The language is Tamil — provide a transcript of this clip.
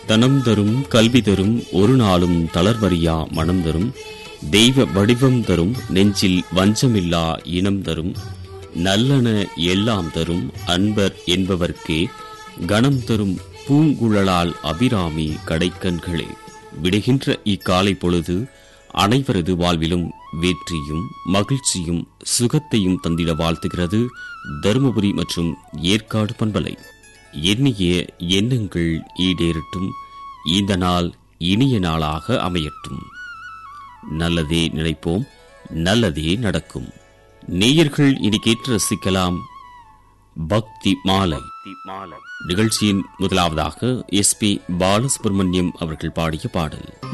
தனம் தரும் கல்வி தரும் ஒரு நாளும் தளர்வறியா மனம் தரும் தெய்வ வடிவம் தரும் நெஞ்சில் வஞ்சமில்லா இனம் தரும் நல்லன எல்லாம் தரும் அன்பர் என்பவர்க்கே கணம் தரும் பூங்குழலால் அபிராமி கடைக்கண்களே விடுகின்ற இக்காலை பொழுது அனைவரது வாழ்விலும் வெற்றியும் மகிழ்ச்சியும் சுகத்தையும் தந்திட வாழ்த்துகிறது தருமபுரி மற்றும் ஏற்காடு பண்பலை எண்ணிய எண்ணங்கள் ஈடேறட்டும் இந்த நாள் இனிய நாளாக அமையட்டும் நல்லதே நினைப்போம் நல்லதே நடக்கும் நேயர்கள் இனி கேட்டு ரசிக்கலாம் பக்தி மாலை நிகழ்ச்சியின் முதலாவதாக எஸ் பி பாலசுப்ரமணியம் அவர்கள் பாடிய பாடல்